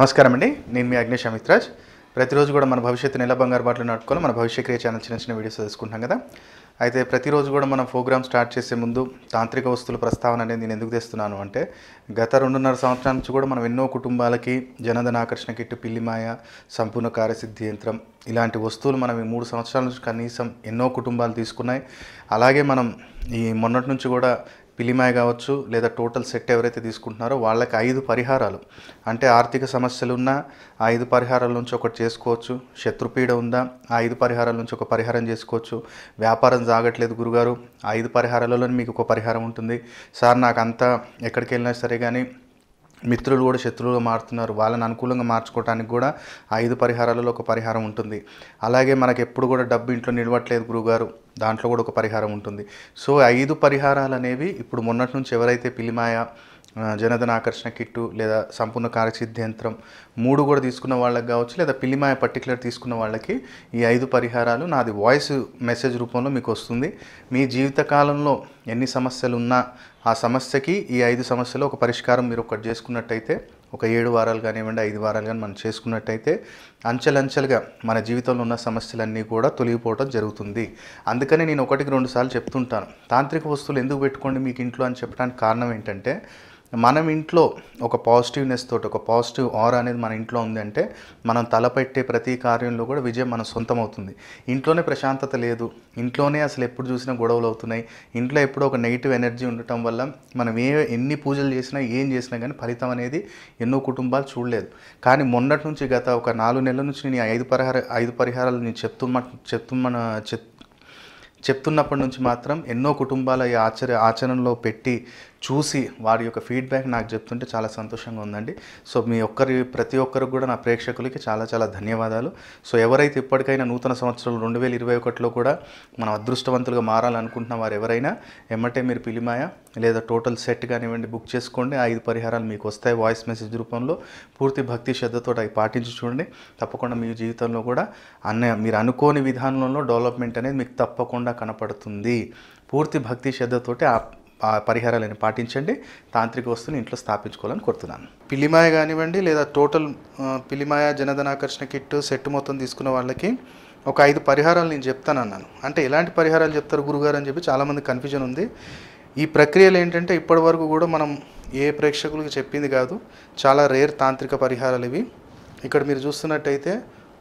నమస్కారం అండి నేను మీ అగ్నేష్ అమిత్రాజ్ ప్రతిరోజు కూడా మన భవిష్యత్తు ఎలా బంగారు బాటలు నడుపుకొని మన భవిష్య క్రియ ఛానల్ చిన్న చిన్న వీడియోస్ తెలుసుకుంటాం కదా అయితే ప్రతిరోజు కూడా మనం ప్రోగ్రామ్ స్టార్ట్ చేసే ముందు తాంత్రిక వస్తువుల ప్రస్తావన అనేది నేను ఎందుకు తెస్తున్నాను అంటే గత రెండున్నర సంవత్సరాల నుంచి కూడా మనం ఎన్నో కుటుంబాలకి జనధన ఆకర్షణ కిట్టు పిల్లిమాయ సంపూర్ణ కార్యసిద్ధి యంత్రం ఇలాంటి వస్తువులు మనం ఈ మూడు సంవత్సరాల నుంచి కనీసం ఎన్నో కుటుంబాలు తీసుకున్నాయి అలాగే మనం ఈ మొన్నటి నుంచి కూడా పిలిమాయ కావచ్చు లేదా టోటల్ సెట్ ఎవరైతే తీసుకుంటున్నారో వాళ్ళకి ఐదు పరిహారాలు అంటే ఆర్థిక సమస్యలు ఉన్నా ఆ ఐదు పరిహారాల నుంచి ఒకటి చేసుకోవచ్చు శత్రుపీడ ఉందా ఆ ఐదు పరిహారాల నుంచి ఒక పరిహారం చేసుకోవచ్చు వ్యాపారం సాగట్లేదు గురుగారు ఆ ఐదు పరిహారాలలో మీకు ఒక పరిహారం ఉంటుంది సార్ నాకు అంతా ఎక్కడికి వెళ్ళినా సరే కానీ మిత్రులు కూడా శత్రువులుగా మారుతున్నారు వాళ్ళని అనుకూలంగా మార్చుకోవడానికి కూడా ఆ ఐదు పరిహారాలలో ఒక పరిహారం ఉంటుంది అలాగే మనకి ఎప్పుడు కూడా డబ్బు ఇంట్లో నిలవట్లేదు గురుగారు దాంట్లో కూడా ఒక పరిహారం ఉంటుంది సో ఐదు పరిహారాలు అనేవి ఇప్పుడు మొన్నటి నుంచి ఎవరైతే పిలిమాయ ఆ, జనధన ఆకర్షణ కిట్టు లేదా సంపూర్ణ కార్యసిద్ధి యంత్రం మూడు కూడా తీసుకున్న వాళ్ళకి కావచ్చు లేదా పిల్లిమాయ పర్టికులర్ తీసుకున్న వాళ్ళకి ఈ ఐదు పరిహారాలు నాది వాయిస్ మెసేజ్ రూపంలో మీకు వస్తుంది మీ జీవితకాలంలో ఎన్ని సమస్యలు ఉన్నా ఆ సమస్యకి ఈ ఐదు సమస్యలు ఒక పరిష్కారం మీరు ఒకటి చేసుకున్నట్టయితే ఒక ఏడు వారాలు కానివ్వండి ఐదు వారాలు కానీ మనం చేసుకున్నట్టయితే అంచెలంచెలుగా మన జీవితంలో ఉన్న సమస్యలన్నీ కూడా తొలగిపోవడం జరుగుతుంది అందుకని నేను ఒకటికి రెండు సార్లు చెప్తుంటాను తాంత్రిక వస్తువులు ఎందుకు పెట్టుకోండి మీకు ఇంట్లో అని చెప్పడానికి కారణం ఏంటంటే మనం ఇంట్లో ఒక పాజిటివ్నెస్ తోటి ఒక పాజిటివ్ ఆర్ అనేది మన ఇంట్లో ఉంది అంటే మనం తలపెట్టే ప్రతి కార్యంలో కూడా విజయం మన సొంతం అవుతుంది ఇంట్లోనే ప్రశాంతత లేదు ఇంట్లోనే అసలు ఎప్పుడు చూసినా గొడవలు అవుతున్నాయి ఇంట్లో ఎప్పుడో ఒక నెగిటివ్ ఎనర్జీ ఉండటం వల్ల మనం ఏ ఎన్ని పూజలు చేసినా ఏం చేసినా కానీ ఫలితం అనేది ఎన్నో కుటుంబాలు చూడలేదు కానీ మొన్నటి నుంచి గత ఒక నాలుగు నెలల నుంచి నేను ఈ ఐదు పరిహార ఐదు పరిహారాలు నేను చెప్తున్న చెప్తున్న చెప్ చెప్తున్నప్పటి నుంచి మాత్రం ఎన్నో కుటుంబాల ఈ ఆచర ఆచరణలో పెట్టి చూసి వారి యొక్క ఫీడ్బ్యాక్ నాకు చెప్తుంటే చాలా సంతోషంగా ఉందండి సో మీ ఒక్కరి ప్రతి ఒక్కరికి కూడా నా ప్రేక్షకులకి చాలా చాలా ధన్యవాదాలు సో ఎవరైతే ఇప్పటికైనా నూతన సంవత్సరం రెండు వేల ఇరవై ఒకటిలో కూడా మనం అదృష్టవంతులుగా మారాలనుకుంటున్న వారు ఎవరైనా ఎమ్మటే మీరు పిలిమాయ లేదా టోటల్ సెట్ కానివ్వండి బుక్ చేసుకోండి ఆ ఐదు పరిహారాలు మీకు వస్తాయి వాయిస్ మెసేజ్ రూపంలో పూర్తి భక్తి శ్రద్ధతో అవి పాటించి చూడండి తప్పకుండా మీ జీవితంలో కూడా అన్న మీరు అనుకోని విధానంలో డెవలప్మెంట్ అనేది మీకు తప్పకుండా కనపడుతుంది పూర్తి భక్తి శ్రద్ధతోటి ఆ ఆ పరిహారాలను పాటించండి తాంత్రిక వస్తువుని ఇంట్లో స్థాపించుకోవాలని కోరుతున్నాను పిల్లిమాయ కానివ్వండి లేదా టోటల్ ఆ, పిల్లిమాయ జనధనాకర్షణ కిట్ సెట్ మొత్తం తీసుకున్న వాళ్ళకి ఒక ఐదు పరిహారాలు నేను చెప్తాను అన్నాను అంటే ఎలాంటి పరిహారాలు చెప్తారు గురుగారు అని చెప్పి చాలామంది కన్ఫ్యూజన్ ఉంది ఈ ప్రక్రియలు ఏంటంటే ఇప్పటి వరకు కూడా మనం ఏ ప్రేక్షకులకు చెప్పింది కాదు చాలా రేర్ తాంత్రిక పరిహారాలు ఇవి ఇక్కడ మీరు చూస్తున్నట్టయితే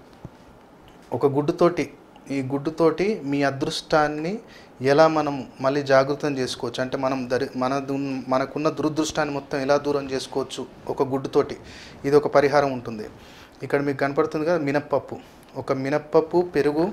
ఒక గుడ్డుతోటి ఈ గుడ్డుతోటి మీ అదృష్టాన్ని ఎలా మనం మళ్ళీ జాగృతం చేసుకోవచ్చు అంటే మనం దరి మన దున్- మనకున్న దురదృష్టాన్ని మొత్తం ఎలా దూరం చేసుకోవచ్చు ఒక గుడ్డుతోటి ఇది ఒక పరిహారం ఉంటుంది ఇక్కడ మీకు కనపడుతుంది కదా మినప్పప్పు ఒక మినప్పప్పు పెరుగు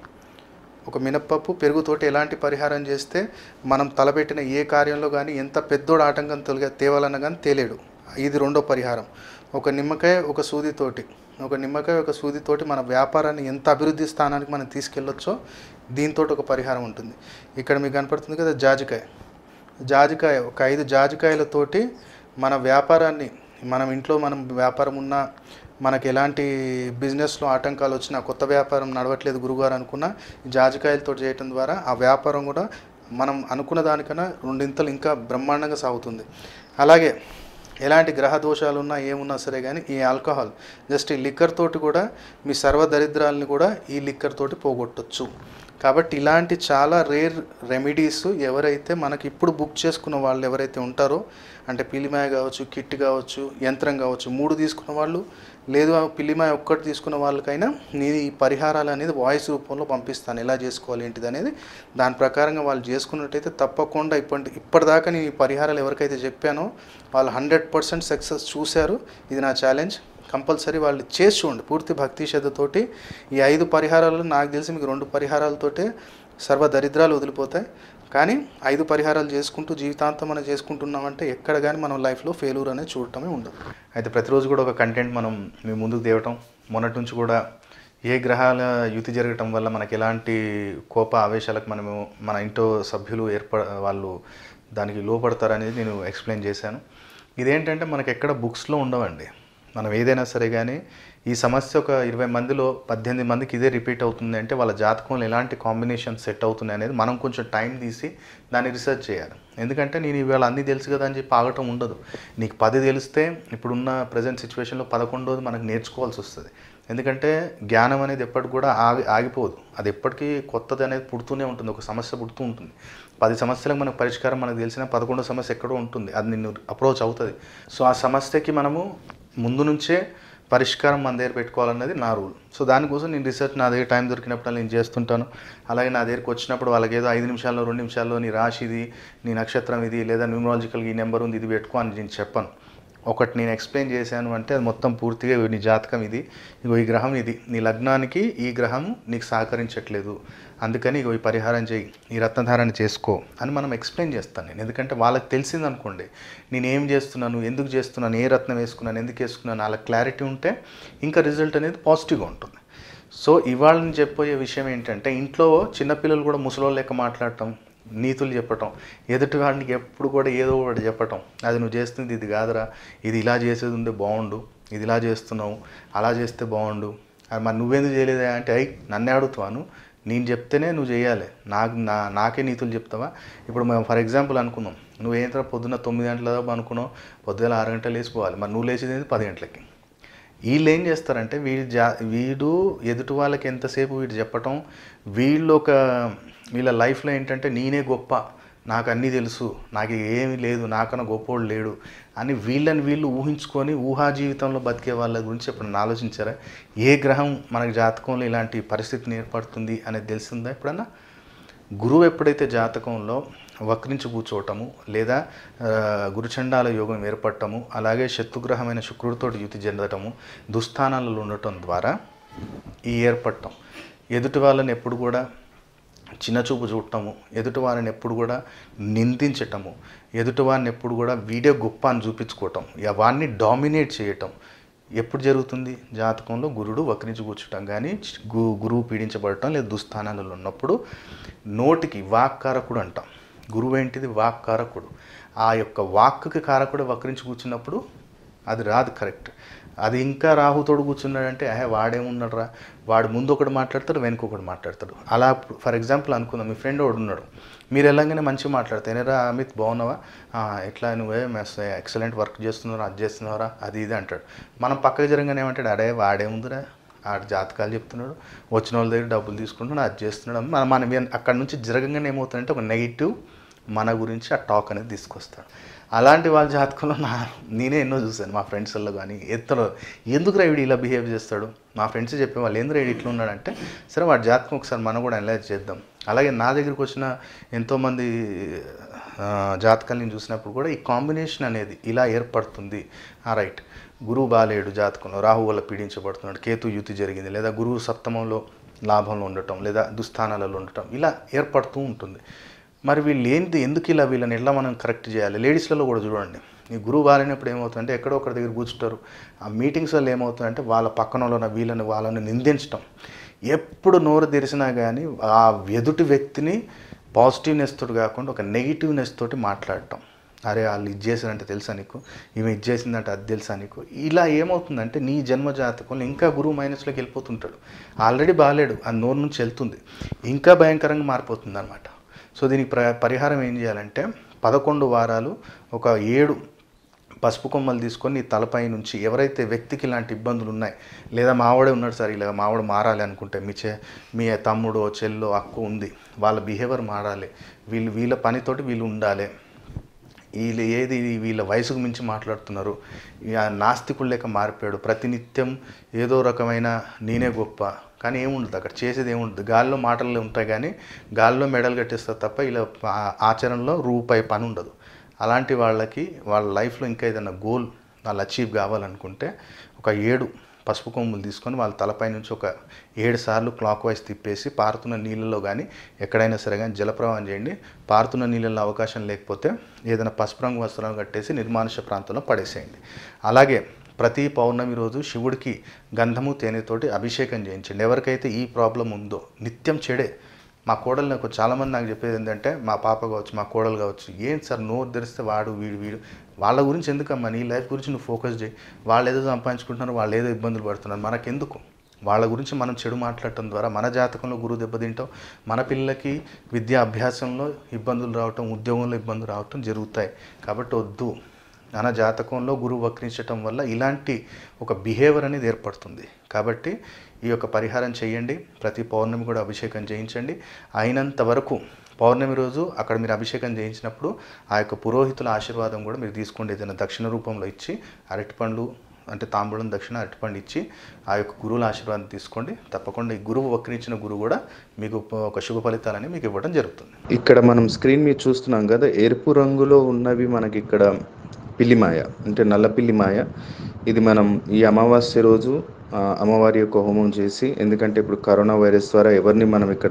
ఒక మినప్పప్పు పెరుగుతోటి ఎలాంటి పరిహారం చేస్తే మనం తలపెట్టిన ఏ కార్యంలో కానీ ఎంత పెద్దోడు ఆటంకం తొలగ తేవాలన్నా కానీ తేలేడు ఇది రెండో పరిహారం ఒక నిమ్మకాయ ఒక సూదితోటి ఒక నిమ్మకాయ ఒక సూదితోటి మన వ్యాపారాన్ని ఎంత అభివృద్ధి స్థానానికి మనం తీసుకెళ్ళొచ్చో దీంతో ఒక పరిహారం ఉంటుంది ఇక్కడ మీకు కనపడుతుంది కదా జాజికాయ జాజికాయ ఒక ఐదు జాజికాయలతోటి మన వ్యాపారాన్ని మనం ఇంట్లో మనం వ్యాపారం ఉన్నా మనకి ఎలాంటి బిజినెస్లో ఆటంకాలు వచ్చినా కొత్త వ్యాపారం నడవట్లేదు గురుగారు అనుకున్న ఈ జాజికాయలతో చేయటం ద్వారా ఆ వ్యాపారం కూడా మనం అనుకున్న దానికన్నా రెండింతలు ఇంకా బ్రహ్మాండంగా సాగుతుంది అలాగే ఎలాంటి గ్రహ దోషాలు ఉన్నా ఏమున్నా సరే కానీ ఈ ఆల్కహాల్ జస్ట్ ఈ లిక్కర్ తోటి కూడా మీ సర్వ దరిద్రాలని కూడా ఈ లిక్కర్ తోటి పోగొట్టచ్చు కాబట్టి ఇలాంటి చాలా రేర్ రెమెడీస్ ఎవరైతే మనకి ఇప్పుడు బుక్ చేసుకున్న వాళ్ళు ఎవరైతే ఉంటారో అంటే పిల్లిమాయ కావచ్చు కిట్ కావచ్చు యంత్రం కావచ్చు మూడు తీసుకున్న వాళ్ళు లేదు ఆ పిల్లిమాయ ఒక్కటి తీసుకున్న వాళ్ళకైనా నేను ఈ పరిహారాలు అనేది వాయిస్ రూపంలో పంపిస్తాను ఎలా చేసుకోవాలి ఏంటిది అనేది దాని ప్రకారంగా వాళ్ళు చేసుకున్నట్టయితే తప్పకుండా ఇప్పటి ఇప్పటిదాకా నేను ఈ పరిహారాలు ఎవరికైతే చెప్పానో వాళ్ళు హండ్రెడ్ పర్సెంట్ సక్సెస్ చూశారు ఇది నా ఛాలెంజ్ కంపల్సరీ వాళ్ళు చేసి చూడండి పూర్తి భక్తి శ్రద్ధతోటి ఈ ఐదు పరిహారాలు నాకు తెలిసి మీకు రెండు పరిహారాలతోటే సర్వ దరిద్రాలు వదిలిపోతాయి కానీ ఐదు పరిహారాలు చేసుకుంటూ జీవితాంతం మనం చేసుకుంటున్నామంటే ఎక్కడ కానీ మనం లైఫ్లో ఫెయిల్యూర్ అనేది చూడటమే ఉండదు అయితే ప్రతిరోజు కూడా ఒక కంటెంట్ మనం మీ ముందుకు తేవటం మొన్నటి నుంచి కూడా ఏ గ్రహాల యుతి జరగటం వల్ల మనకి ఎలాంటి కోప ఆవేశాలకు మనము మన ఇంట్లో సభ్యులు ఏర్ప వాళ్ళు దానికి లోపడతారనేది నేను ఎక్స్ప్లెయిన్ చేశాను ఇదేంటంటే మనకి ఎక్కడ బుక్స్లో ఉండవండి మనం ఏదైనా సరే కానీ ఈ సమస్య ఒక ఇరవై మందిలో పద్దెనిమిది మందికి ఇదే రిపీట్ అవుతుంది అంటే వాళ్ళ జాతకంలో ఎలాంటి కాంబినేషన్ సెట్ అవుతుంది అనేది మనం కొంచెం టైం తీసి దాన్ని రీసెర్చ్ చేయాలి ఎందుకంటే నేను ఇవాళ అన్నీ తెలుసు కదా అని చెప్పి ఆగటం ఉండదు నీకు పది తెలిస్తే ఇప్పుడున్న ప్రజెంట్ సిచ్యువేషన్లో పదకొండోది మనకు నేర్చుకోవాల్సి వస్తుంది ఎందుకంటే జ్ఞానం అనేది ఎప్పటికి కూడా ఆగి ఆగిపోదు అది ఎప్పటికీ కొత్తది అనేది పుడుతూనే ఉంటుంది ఒక సమస్య పుడుతూ ఉంటుంది పది సమస్యలకు మనకు పరిష్కారం మనకు తెలిసిన పదకొండో సమస్య ఎక్కడో ఉంటుంది అది నిన్ను అప్రోచ్ అవుతుంది సో ఆ సమస్యకి మనము ముందు నుంచే పరిష్కారం మన దగ్గర పెట్టుకోవాలన్నది నా రూల్ సో దానికోసం నేను రీసెర్చ్ నా దగ్గర టైం దొరికినప్పుడు నేను చేస్తుంటాను అలాగే నా దగ్గరికి వచ్చినప్పుడు వాళ్ళకి ఏదో ఐదు నిమిషాల్లో రెండు నిమిషాల్లో నీ రాశి ఇది నీ నక్షత్రం ఇది లేదా న్యూమరాలజికల్గా ఈ నెంబర్ ఉంది ఇది పెట్టుకో అని నేను చెప్పను ఒకటి నేను ఎక్స్ప్లెయిన్ చేశాను అంటే అది మొత్తం పూర్తిగా ఇగో నీ జాతకం ఇది ఇగో ఈ గ్రహం ఇది నీ లగ్నానికి ఈ గ్రహం నీకు సహకరించట్లేదు అందుకని ఇగో ఈ పరిహారం చేయి ఈ రత్నధారణ చేసుకో అని మనం ఎక్స్ప్లెయిన్ చేస్తాను నేను ఎందుకంటే వాళ్ళకి తెలిసింది అనుకోండి నేను ఏం చేస్తున్నాను ఎందుకు చేస్తున్నాను ఏ రత్నం వేసుకున్నాను ఎందుకు వేసుకున్నాను అలా క్లారిటీ ఉంటే ఇంకా రిజల్ట్ అనేది పాజిటివ్గా ఉంటుంది సో ఇవాళ నేను చెప్పబోయే విషయం ఏంటంటే ఇంట్లో చిన్నపిల్లలు కూడా ముసలోళ్ళు లెక్క మాట్లాడటం నీతులు చెప్పటం ఎదుటి వాడికి ఎప్పుడు కూడా ఏదో ఒకటి చెప్పటం అది నువ్వు చేస్తుంది ఇది కాదురా ఇది ఇలా చేసేది ఉంటే బాగుండు ఇది ఇలా చేస్తున్నావు అలా చేస్తే బాగుండు అది మరి నువ్వెందుకు చేయలేదా అంటే అయ్యి నన్నే అడుగుతాను నేను చెప్తేనే నువ్వు చేయాలి నాకు నా నాకే నీతులు చెప్తావా ఇప్పుడు మేము ఫర్ ఎగ్జాంపుల్ అనుకుందాం నువ్వు ఏంటో పొద్దున్న తొమ్మిది గంటల దాకా అనుకున్నావు పొద్దున్న ఆరు గంటలు లేచిపోవాలి మరి నువ్వు లేచేది ఏంది పది గంటలకి వీళ్ళు ఏం చేస్తారంటే వీడు జా వీడు ఎదుటి వాళ్ళకి ఎంతసేపు వీడు చెప్పటం వీళ్ళు ఒక వీళ్ళ లైఫ్లో ఏంటంటే నేనే గొప్ప నాకు అన్నీ తెలుసు నాకు ఏమీ లేదు నాకన్నా గొప్పోడు లేడు అని వీళ్ళని వీళ్ళు ఊహించుకొని ఊహా జీవితంలో బతికే వాళ్ళ గురించి ఎప్పుడన్నా ఆలోచించారా ఏ గ్రహం మనకి జాతకంలో ఇలాంటి పరిస్థితిని ఏర్పడుతుంది అనేది తెలిసిందా ఎప్పుడన్నా గురువు ఎప్పుడైతే జాతకంలో వక్రించి కూర్చోవటము లేదా ఆ, గురుచండాల యోగం ఏర్పడటము అలాగే శత్రుగ్రహమైన శుక్రుడితోటి యుతి చెందటము దుస్థానాలలో ఉండటం ద్వారా ఈ ఏర్పడటం ఎదుటి వాళ్ళని ఎప్పుడు కూడా చిన్నచూపు చూడటము ఎదుటి వారిని ఎప్పుడు కూడా నిందించటము ఎదుటి వారిని ఎప్పుడు కూడా వీడియో గొప్ప అని చూపించుకోవటం ఇక వారిని డామినేట్ చేయటం ఎప్పుడు జరుగుతుంది జాతకంలో గురుడు వక్రించి కూర్చోటం కానీ గు గురువు పీడించబడటం లేదా దుస్థానాలలో ఉన్నప్పుడు నోటికి వాక్కారకుడు అంటాం గురువు ఏంటిది వాక్కారకుడు ఆ యొక్క వాక్కి కారకుడు వక్రించి కూర్చున్నప్పుడు అది రాదు కరెక్ట్ అది ఇంకా రాహుతోడు కూర్చున్నాడంటే అహే వాడేమున్నాడు రా వాడు ముందు ఒకటి మాట్లాడతాడు వెనుక ఒకటి మాట్లాడతాడు అలా ఫర్ ఎగ్జాంపుల్ అనుకుందాం మీ ఫ్రెండ్ ఒకడు ఉన్నాడు మీరు వెళ్ళంగానే మంచిగా మాట్లాడతారు "ఏనేరా అమిత్ బాగున్నావా "ఆ, ఎట్లా నువ్వే మెస్ ఎక్సలెంట్ వర్క్ చేస్తున్నారా అది చేస్తున్నారా అది ఇది అంటాడు మనం పక్కకి జరగానే ఏమంటాడు అడే వాడేముందిరా ఆడ జాతకాలు చెప్తున్నాడు వచ్చిన వాళ్ళ దగ్గర డబ్బులు తీసుకుంటున్నాడు అది చేస్తున్నాడు మన మనం ఏం- అక్కడ నుంచి జరగంగానే ఏమవుతుందంటే ఒక నెగిటివ్ మన గురించి ఆ టాక్ అనేది తీసుకొస్తాడు అలాంటి వాళ్ళ జాతకంలో నా నేనే ఎన్నో చూశాను మా ఫ్రెండ్స్లో కానీ ఎత్తలో ఎందుకు వీడు ఇలా బిహేవ్ చేస్తాడు మా ఫ్రెండ్స్ చెప్పేవాళ్ళు ఎందుకు రైడు ఇట్లా ఉన్నాడంటే సరే వాడి జాతకం ఒకసారి మనం కూడా అనలైజ్ చేద్దాం అలాగే నా దగ్గరికి వచ్చిన ఎంతోమంది ఆ, జాతకాలు నేను చూసినప్పుడు కూడా ఈ కాంబినేషన్ అనేది ఇలా ఏర్పడుతుంది ఆ రైట్ గురువు బాలేడు జాతకంలో రాహు వల్ల పీడించబడుతున్నాడు కేతు యుతి జరిగింది లేదా గురువు సప్తమంలో లాభంలో ఉండటం లేదా దుస్థానాలలో ఉండటం ఇలా ఏర్పడుతూ ఉంటుంది మరి వీళ్ళు ఏంటి ఎందుకు ఇలా వీళ్ళని ఎట్లా మనం కరెక్ట్ చేయాలి లేడీస్లలో కూడా చూడండి ఈ గురువు బాలేనప్పుడు ఏమవుతుందంటే ఎక్కడో ఒకరి దగ్గర కూర్చుంటారు ఆ మీటింగ్స్ వల్ల ఏమవుతుందంటే వాళ్ళ పక్కన వాళ్ళని వీళ్ళని వాళ్ళని నిందించడం ఎప్పుడు నోరు తెరిచినా కానీ ఆ ఎదుటి వ్యక్తిని పాజిటివ్నెస్ తోటి కాకుండా ఒక నెగిటివ్నెస్ తోటి మాట్లాడటం అరే వాళ్ళు ఇది చేశారంటే తెలుసా నీకు ఈమె ఇది చేసిందంటే అది తెలుసా నీకు ఇలా ఏమవుతుందంటే నీ జన్మ జాతకంలో ఇంకా గురువు మైనస్లోకి వెళ్ళిపోతుంటాడు ఆల్రెడీ బాగాలేడు ఆ నోరు నుంచి వెళ్తుంది ఇంకా భయంకరంగా మారిపోతుంది అనమాట సో దీనికి ప్ర పరిహారం ఏం చేయాలంటే పదకొండు వారాలు ఒక ఏడు పసుపు కొమ్మలు తీసుకొని నీ తలపై నుంచి ఎవరైతే వ్యక్తికి ఇలాంటి ఇబ్బందులు ఉన్నాయి లేదా మావాడే ఉన్నాడు సార్ ఇలా మావాడు మారాలి అనుకుంటే మీ చే మీ తమ్ముడో చెల్లో అక్క ఉంది వాళ్ళ బిహేవియర్ మారాలి వీళ్ళు వీళ్ళ పనితోటి వీళ్ళు ఉండాలి వీళ్ళు ఏది వీళ్ళ వయసుకు మించి మాట్లాడుతున్నారు ఇక నాస్తికుడు లెక్క మారిపోయాడు ప్రతినిత్యం ఏదో రకమైన నేనే గొప్ప కానీ ఏముండదు అక్కడ చేసేది ఏముండదు గాల్లో మాటలు ఉంటాయి కానీ గాల్లో మెడలు కట్టేస్తారు తప్ప ఇలా ఆ- ఆచరణలో రూపాయి పని ఉండదు అలాంటి వాళ్ళకి వాళ్ళ లైఫ్లో ఇంకా ఏదైనా గోల్ వాళ్ళు అచీవ్ కావాలనుకుంటే ఒక ఏడు పసుపు కొమ్ములు తీసుకొని వాళ్ళ తలపై నుంచి ఒక ఏడు సార్లు క్లాక్ వైజ్ తిప్పేసి పారుతున్న నీళ్ళలో కానీ ఎక్కడైనా సరే కానీ జలప్రవాహం చేయండి పారుతున్న నీళ్ళలో అవకాశం లేకపోతే ఏదైనా పసుపు రంగు వస్త్రం కట్టేసి నిర్మానుష ప్రాంతంలో పడేసేయండి అలాగే ప్రతి పౌర్ణమి రోజు శివుడికి గంధము తేనెతోటి అభిషేకం చేయించండి ఎవరికైతే ఈ ప్రాబ్లం ఉందో నిత్యం చెడే మా కోడలు నాకు చాలామంది నాకు చెప్పేది ఏంటంటే మా పాప కావచ్చు మా కోడలు కావచ్చు ఏంటి సార్ నోరు తెరిస్తే వాడు వీడు వీడు వాళ్ళ గురించి ఎందుకమ్మా నీ లైఫ్ గురించి నువ్వు ఫోకస్ చేయి వాళ్ళు ఏదో సంపాదించుకుంటున్నారు వాళ్ళు ఏదో ఇబ్బందులు పడుతున్నారు మనకెందుకు వాళ్ళ గురించి మనం చెడు మాట్లాడటం ద్వారా మన జాతకంలో గురువు దెబ్బతింటాం మన పిల్లలకి విద్యా అభ్యాసంలో ఇబ్బందులు రావటం ఉద్యోగంలో ఇబ్బందులు రావటం జరుగుతాయి కాబట్టి వద్దు మన జాతకంలో గురువు వక్రించటం వల్ల ఇలాంటి ఒక బిహేవియర్ అనేది ఏర్పడుతుంది కాబట్టి ఈ యొక్క పరిహారం చేయండి ప్రతి పౌర్ణమి కూడా అభిషేకం చేయించండి అయినంత వరకు పౌర్ణమి రోజు అక్కడ మీరు అభిషేకం చేయించినప్పుడు ఆ యొక్క పురోహితుల ఆశీర్వాదం కూడా మీరు తీసుకోండి ఏదైనా దక్షిణ రూపంలో ఇచ్చి అరటిపండ్లు అంటే తాంబూలం దక్షిణ అరటిపండు ఇచ్చి ఆ యొక్క గురువుల ఆశీర్వాదం తీసుకోండి తప్పకుండా ఈ గురువు వక్రించిన గురువు కూడా మీకు ఒక శుభ ఫలితాలని మీకు ఇవ్వడం జరుగుతుంది ఇక్కడ మనం స్క్రీన్ మీద చూస్తున్నాం కదా ఎరుపు రంగులో ఉన్నవి మనకి ఇక్కడ పిల్లిమాయ అంటే నల్ల పిల్లిమాయ ఇది మనం ఈ అమావాస్య రోజు ఆ, అమ్మవారి యొక్క హోమం చేసి ఎందుకంటే ఇప్పుడు కరోనా వైరస్ ద్వారా ఎవరిని మనం ఇక్కడ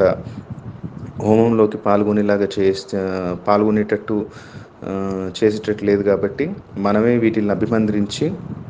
హోమంలోకి పాల్గొనేలాగా చేస్తే పాల్గొనేటట్టు ఆ, చేసేటట్టు లేదు కాబట్టి మనమే వీటిని అభిమంత్రించి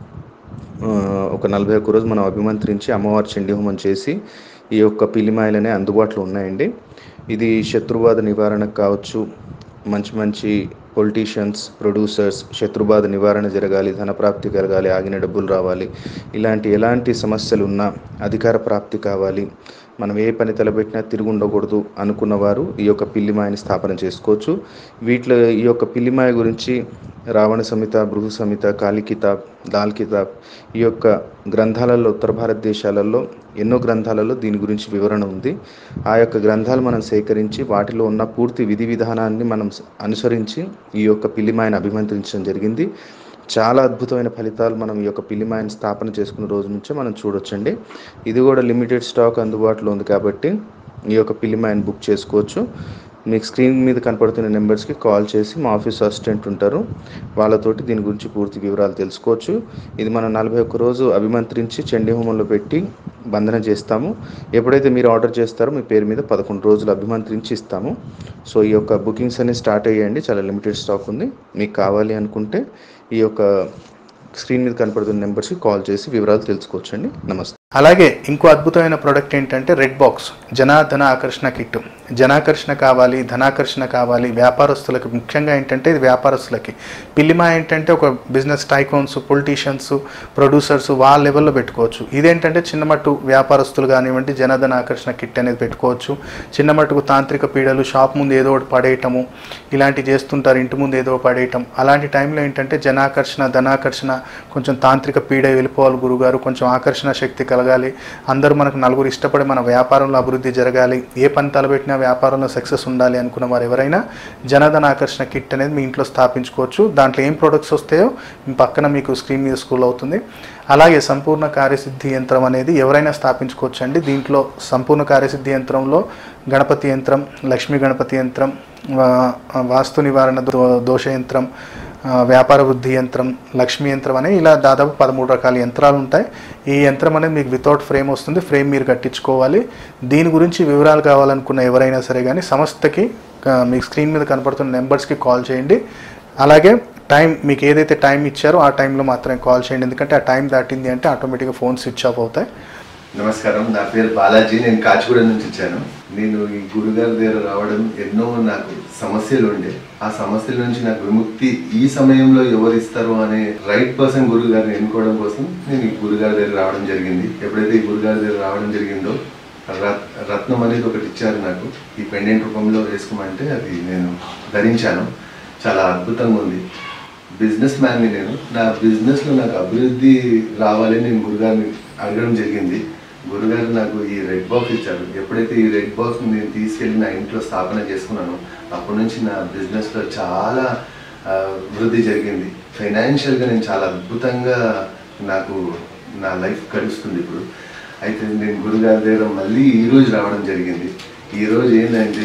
ఆ, ఒక నలభై ఒక్క రోజు మనం అభిమంత్రించి అమ్మవారి చండీ హోమం చేసి ఈ యొక్క పిల్లిమాయలనే అందుబాటులో ఉన్నాయండి ఇది శత్రుబాధ నివారణకు కావచ్చు మంచి మంచి పొలిటీషియన్స్ ప్రొడ్యూసర్స్ శత్రుబాధ నివారణ జరగాలి ధనప్రాప్తి కలగాలి ఆగిన డబ్బులు రావాలి ఇలాంటి ఎలాంటి సమస్యలు ఉన్నా అధికార ప్రాప్తి కావాలి మనం ఏ పని తలపెట్టినా తిరిగి ఉండకూడదు అనుకున్న వారు ఈ యొక్క పిల్లిమాయని స్థాపన చేసుకోవచ్చు వీటిలో ఈ యొక్క పిల్లిమాయ గురించి రావణ సంహిత బృహు సంహిత కాళీ కితాబ్ దాల్ కితాబ్ ఈ యొక్క గ్రంథాలలో ఉత్తర భారతదేశాలలో ఎన్నో గ్రంథాలలో దీని గురించి వివరణ ఉంది ఆ యొక్క గ్రంథాలు మనం సేకరించి వాటిలో ఉన్న పూర్తి విధి విధానాన్ని మనం అనుసరించి ఈ యొక్క పిల్లిమాయను అభిమంత్రించడం జరిగింది చాలా అద్భుతమైన ఫలితాలు మనం ఈ యొక్క పిల్లిమాయని స్థాపన చేసుకున్న రోజు నుంచే మనం చూడొచ్చండి ఇది కూడా లిమిటెడ్ స్టాక్ అందుబాటులో ఉంది కాబట్టి ఈ యొక్క పిల్లిమాయని బుక్ చేసుకోవచ్చు మీకు స్క్రీన్ మీద కనపడుతున్న నెంబర్స్కి కాల్ చేసి మా ఆఫీస్ అసిస్టెంట్ ఉంటారు వాళ్ళతోటి దీని గురించి పూర్తి వివరాలు తెలుసుకోవచ్చు ఇది మనం నలభై ఒక్క రోజు అభిమంత్రించి చండీ హోమంలో పెట్టి బంధన చేస్తాము ఎప్పుడైతే మీరు ఆర్డర్ చేస్తారో మీ పేరు మీద పదకొండు రోజులు అభిమంత్రించి ఇస్తాము సో ఈ యొక్క బుకింగ్స్ అనేవి స్టార్ట్ అయ్యాయండి చాలా లిమిటెడ్ స్టాక్ ఉంది మీకు కావాలి అనుకుంటే ఈ యొక్క స్క్రీన్ మీద కనపడుతున్న నెంబర్స్కి కాల్ చేసి వివరాలు తెలుసుకోవచ్చండి నమస్తే అలాగే ఇంకో అద్భుతమైన ప్రోడక్ట్ ఏంటంటే రెడ్ బాక్స్ జనాధన ఆకర్షణ కిట్ జనాకర్షణ కావాలి ధనాకర్షణ కావాలి వ్యాపారస్తులకి ముఖ్యంగా ఏంటంటే ఇది వ్యాపారస్తులకి పిల్లిమా ఏంటంటే ఒక బిజినెస్ టైకోన్స్ పొలిటీషియన్స్ ప్రొడ్యూసర్స్ వాళ్ళ లెవెల్లో పెట్టుకోవచ్చు ఇదేంటంటే చిన్నమట్టు వ్యాపారస్తులు కానివ్వండి జనధన ఆకర్షణ కిట్ అనేది పెట్టుకోవచ్చు చిన్నమట్టుకు తాంత్రిక పీడలు షాప్ ముందు ఏదో ఒకటి పడేయటము ఇలాంటివి చేస్తుంటారు ఇంటి ముందు ఏదో ఒకటి పడేయటం అలాంటి టైంలో ఏంటంటే జనాకర్షణ ధనాకర్షణ కొంచెం తాంత్రిక పీడ వెళ్ళిపోవాలి గురుగారు కొంచెం ఆకర్షణ శక్తి కలగాలి అందరూ మనకు నలుగురు ఇష్టపడి మన వ్యాపారంలో అభివృద్ధి జరగాలి ఏ పని తలపెట్టినా వ్యాపారంలో సక్సెస్ ఉండాలి అనుకున్న వారు ఎవరైనా జనధన ఆకర్షణ కిట్ అనేది మీ ఇంట్లో స్థాపించుకోవచ్చు దాంట్లో ఏం ప్రొడక్ట్స్ వస్తాయో మీ పక్కన మీకు స్క్రీన్ మీద స్కూల్ అవుతుంది అలాగే సంపూర్ణ కార్యసిద్ధి యంత్రం అనేది ఎవరైనా స్థాపించుకోవచ్చు అండి దీంట్లో సంపూర్ణ కార్యసిద్ధి యంత్రంలో గణపతి యంత్రం లక్ష్మీ గణపతి యంత్రం వా- వాస్తు నివారణ దో- దోష యంత్రం ఆ, వ్యాపార వృద్ధి యంత్రం లక్ష్మీ యంత్రం అనే ఇలా దాదాపు పదమూడు రకాల యంత్రాలు ఉంటాయి ఈ యంత్రం అనేది మీకు వితౌట్ ఫ్రేమ్ వస్తుంది ఫ్రేమ్ మీరు కట్టించుకోవాలి దీని గురించి వివరాలు కావాలనుకున్న ఎవరైనా సరే కానీ సంస్థకి ఆ, మీకు స్క్రీన్ మీద కనపడుతున్న నెంబర్స్కి కాల్ చేయండి అలాగే టైం మీకు ఏదైతే టైం ఇచ్చారో ఆ టైంలో మాత్రమే కాల్ చేయండి ఎందుకంటే ఆ టైం దాటింది అంటే ఆటోమేటిక్గా ఫోన్ స్విచ్ ఆఫ్ అవుతాయి నమస్కారం నా పేరు బాలాజీ నేను కాచిగూడ నుంచి వచ్చాను నేను ఈ గురుగారి దగ్గర రావడం ఎన్నో నాకు సమస్యలు ఉండే ఆ సమస్యల నుంచి నాకు విముక్తి ఈ సమయంలో ఎవరు ఇస్తారు అనే రైట్ పర్సన్ గురువు గారిని ఎన్నుకోవడం కోసం నేను ఈ గురుగారి దగ్గర రావడం జరిగింది ఎప్పుడైతే ఈ గురుగారి దగ్గర రావడం జరిగిందో రత్- రత్నం అనేది ఒకటి ఇచ్చారు నాకు ఈ పెండెంట్ రూపంలో వేసుకోమంటే అది నేను ధరించాను చాలా అద్భుతంగా ఉంది బిజినెస్ మ్యాన్ని నేను నా బిజినెస్లో నాకు అభివృద్ధి రావాలని నేను గురుగారిని అడగడం జరిగింది గురుగారు నాకు ఈ రెడ్ బాక్స్ ఇచ్చారు ఎప్పుడైతే ఈ రెడ్ బాక్స్ నేను తీసుకెళ్ళి నా ఇంట్లో స్థాపన చేసుకున్నానో అప్పటి నుంచి నా బిజినెస్లో చాలా ఆ, వృద్ధి జరిగింది ఫైనాన్షియల్గా నేను చాలా అద్భుతంగా నాకు నా లైఫ్ గడుస్తుంది ఇప్పుడు అయితే నేను గురుగారి దగ్గర మళ్ళీ ఈ రోజు రావడం జరిగింది ఈ రోజు ఏంటంటే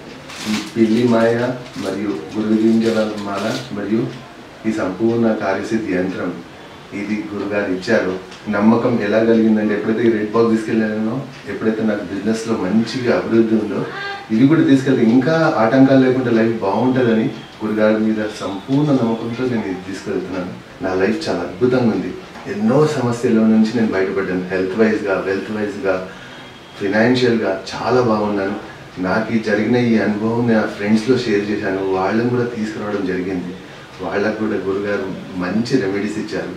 ఈ పిల్లి మాయ మరియు గురుగింజల మాల మరియు ఈ సంపూర్ణ కార్యసిద్ధి యంత్రం ఇది గురుగారు ఇచ్చారు నమ్మకం ఎలా కలిగిందంటే ఎప్పుడైతే ఈ రెడ్ బాక్స్ తీసుకెళ్ళానో ఎప్పుడైతే నాకు బిజినెస్లో మంచిగా అభివృద్ధి ఉందో ఇవి కూడా తీసుకెళ్తే ఇంకా ఆటంకాలు లేకుండా లైఫ్ బాగుంటుందని గురుగారి మీద సంపూర్ణ నమ్మకంతో నేను ఇది తీసుకెళ్తున్నాను నా లైఫ్ చాలా అద్భుతంగా ఉంది ఎన్నో సమస్యల నుంచి నేను బయటపడ్డాను హెల్త్ వైజ్గా వెల్త్ వైజ్గా ఫినాన్షియల్గా చాలా బాగున్నాను నాకు ఈ జరిగిన ఈ అనుభవం నా ఫ్రెండ్స్లో షేర్ చేశాను వాళ్ళని కూడా తీసుకురావడం జరిగింది వాళ్ళకు కూడా గురుగారు మంచి రెమెడీస్ ఇచ్చారు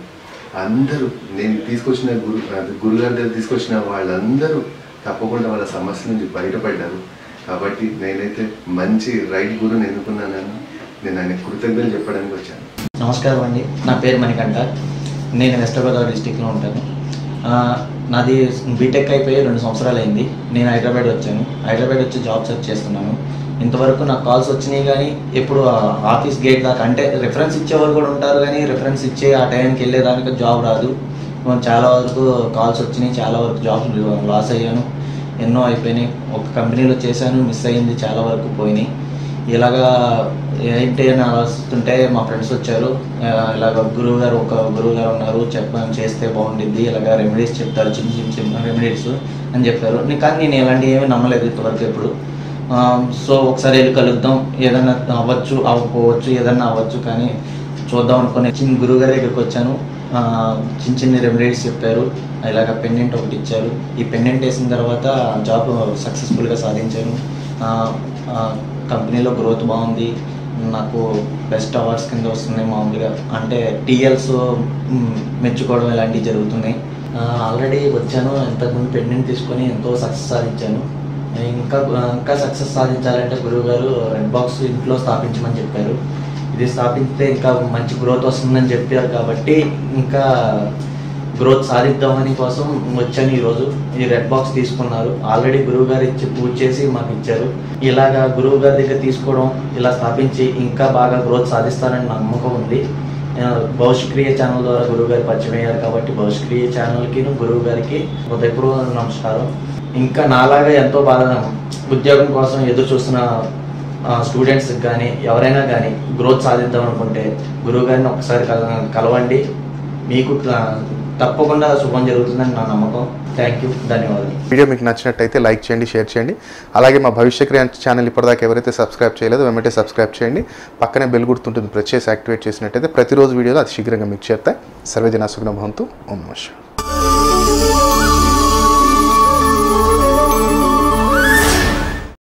అందరూ నేను తీసుకొచ్చిన గురు అది గురుగారి దగ్గర తీసుకొచ్చిన వాళ్ళందరూ తప్పకుండా వాళ్ళ సమస్య నుంచి బయటపడ్డారు కాబట్టి నేనైతే మంచి రైట్ గురుని ఎన్నుకున్నానని నేను ఆయన కృతజ్ఞతలు చెప్పడానికి వచ్చాను నమస్కారం అండి నా పేరు మణికంఠ నేను వెస్ట్ గోదావరి డిస్టిక్లో ఉంటాను ఆ, నాది బీటెక్ అయిపోయి రెండు సంవత్సరాలు అయింది నేను హైదరాబాద్ వచ్చాను హైదరాబాద్ వచ్చి జాబ్ సెర్చ్ చేస్తున్నాను ఇంతవరకు నాకు కాల్స్ వచ్చినాయి కానీ ఎప్పుడు ఆ ఆఫీస్ గేట్ దాకా అంటే రిఫరెన్స్ ఇచ్చేవాళ్ళు కూడా ఉంటారు కానీ రిఫరెన్స్ ఇచ్చే ఆ టైంకి వెళ్ళేదానికి జాబ్ రాదు చాలా వరకు కాల్స్ వచ్చినాయి చాలా వరకు జాబ్ లాస్ అయ్యాను ఎన్నో అయిపోయినాయి ఒక కంపెనీలో చేశాను మిస్ అయింది చాలా వరకు పోయినాయి ఇలాగా ఏంటి అని ఆలోచిస్తుంటే మా ఫ్రెండ్స్ వచ్చారు ఆ, ఇలాగ గురువు గారు ఒక గురువు గారు ఉన్నారు చెప్పాను చేస్తే బాగుండిద్ది ఇలాగ రెమెడీస్ చెప్తారు చిన్న చిన్న చిన్న రెమెడీస్ అని చెప్పారు నే- కానీ నేను ఇలాంటివి ఏమీ నమ్మలేదు ఇంతవరకు ఎప్పుడు ఆ, సో ఒకసారి వెళ్ళి కలుద్దాం ఏదైనా అవ్వచ్చు అవ్వకపోవచ్చు ఏదైనా అవ్వచ్చు కానీ చూద్దాం అనుకుని చిన్న గురువు గారి దగ్గరికి వచ్చాను ఆ, చిన్న చిన్న రెమెడీస్ చెప్పారు ఇలాగ పెండెంట్ ఒకటి ఇచ్చారు ఈ పెండెంట్ వేసిన తర్వాత జాబ్ సక్సెస్ఫుల్గా సాధించాను ఆ, ఆ, కంపెనీలో గ్రోత్ బాగుంది నాకు బెస్ట్ అవార్డ్స్ కింద వస్తున్నాయి మామూలుగా అంటే టీఎల్స్ మెచ్చుకోవడం ఇలాంటివి జరుగుతున్నాయి ఆల్రెడీ వచ్చాను ఇంతకుముందు పెండెంట్ తీసుకొని ఎంతో సక్సెస్ సాధించాను ఇంకా ఇంకా సక్సెస్ సాధించాలంటే గురువు గారు రెడ్ బాక్స్ ఇంట్లో స్థాపించమని చెప్పారు ఇది స్థాపిస్తే ఇంకా మంచి గ్రోత్ వస్తుందని చెప్పారు కాబట్టి ఇంకా గ్రోత్ సాధిద్దామని కోసం వచ్చాను ఈరోజు ఈ రెడ్ బాక్స్ తీసుకున్నారు ఆల్రెడీ గురువు గారు ఇచ్చి పూజ చేసి మాకు ఇచ్చారు ఇలాగా గురువు గారి దగ్గర తీసుకోవడం ఇలా స్థాపించి ఇంకా బాగా గ్రోత్ సాధిస్తారని నమ్మకం ఉంది ఆ, భవిష్క్రియ ఛానల్ ద్వారా గురువు గారు పరిచయం అయ్యారు కాబట్టి భవిష్క్రియ ఛానల్కి గురువు గారికి హృదయపూర్వక నమస్కారం ఇంకా నాలాగా ఎంతో బాధ ఉద్యోగం కోసం ఎదురు చూస్తున్న స్టూడెంట్స్కి కానీ ఎవరైనా కానీ గ్రోత్ సాధిద్దాం అనుకుంటే గురువు గారిని ఒకసారి కల- కలవండి మీకు ఆ, తప్పకుండా శుభం జరుగుతుందని నా నమ్మకం థ్యాంక్ యూ ధన్యవాదాలు వీడియో మీకు నచ్చినట్టయితే లైక్ చేయండి షేర్ చేయండి అలాగే మా భవిష్య క్రియ ఛానల్ ఇప్పటిదాకా ఎవరైతే సబ్స్క్రైబ్ చేయలేదో వెంటనే సబ్స్క్రైబ్ చేయండి పక్కనే బెల్ గుర్తుంటుంది ప్రెస్ చేసి యాక్టివేట్ చేసినట్టయితే ప్రతిరోజు వీడియోలో అతి శీఘ్రంగా మీకు చేరుతాయి సర్వజన సుగ్న భవంతు ఓం నమః శివాయ.